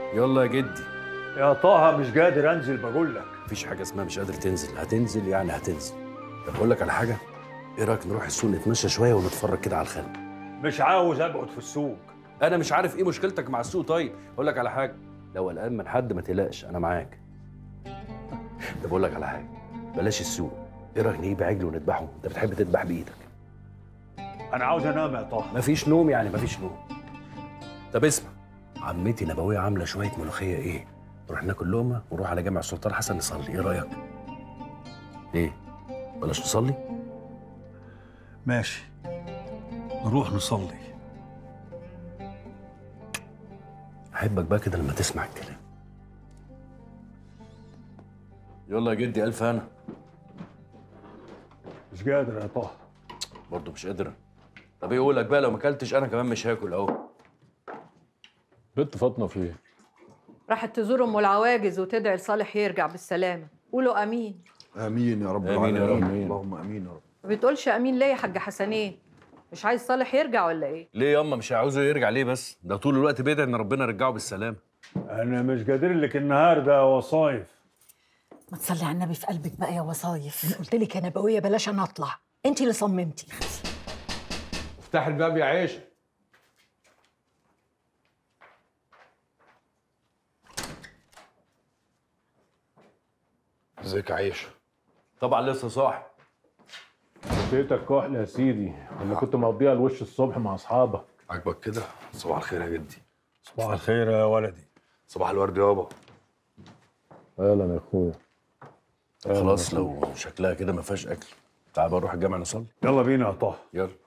يلا يا جدي يا طه مش قادر انزل بقول لك مفيش حاجه اسمها مش قادر تنزل هتنزل يعني هتنزل طب اقول لك على حاجه ايه رايك نروح السوق نتمشى شويه ونتفرج كده على الخلق مش عاوز اقعد في السوق انا مش عارف ايه مشكلتك مع السوق طيب اقول لك على حاجه لو قلقان من حد ما تقلقش انا معاك طب اقول لك على حاجه بلاش السوق ايه رايك نجيب عجل ونذبحه انت بتحب تذبح بايدك انا عاوز انام يا طه مفيش نوم يعني مفيش نوم طب اسمع عمتي نبويه عامله شويه ملوخيه ايه نروح ناكل لقمه ونروح على جامع السلطان حسن نصلي ايه رايك ايه بلاش نصلي ماشي نروح نصلي احبك بقى كده لما تسمع الكلام يلا يا جدي الف هنا مش قادر يا طه برضه مش قادر طب ايه اقول لك بقى لو ما اكلتش انا كمان مش هاكل اهو بنت فاطمه فين؟ راحت تزور ام العواجز وتدعي لصالح يرجع بالسلامه قولوا امين امين يا رب آمين يا العالمين رب. اللهم امين يا رب ما بتقولش امين ليه يا حاج حسنين مش عايز صالح يرجع ولا ايه ليه ياما مش عاوزه يرجع ليه بس ده طول الوقت بيدعي ان ربنا يرجعه بالسلامه انا مش قادر لك النهارده وصايف ما تصلي على النبي في قلبك بقى يا وصايف انا قلت لك يا نبويه بلاش انا اطلع انت اللي صممتي افتح الباب يا عيشه ازيك يا عيشه طبعا لسه صاحي بيتك كحل يا سيدي ولا كنت مقضيها الوش الصبح مع اصحابك عاجبك كده صباح الخير يا جدي صباح الخير يا ولدي صباح الورد يابا اهلا يا اخويا خلاص لو شكلها كده ما فيهاش اكل تعال بقى نروح الجامع نصلي يلا بينا يا طه يلا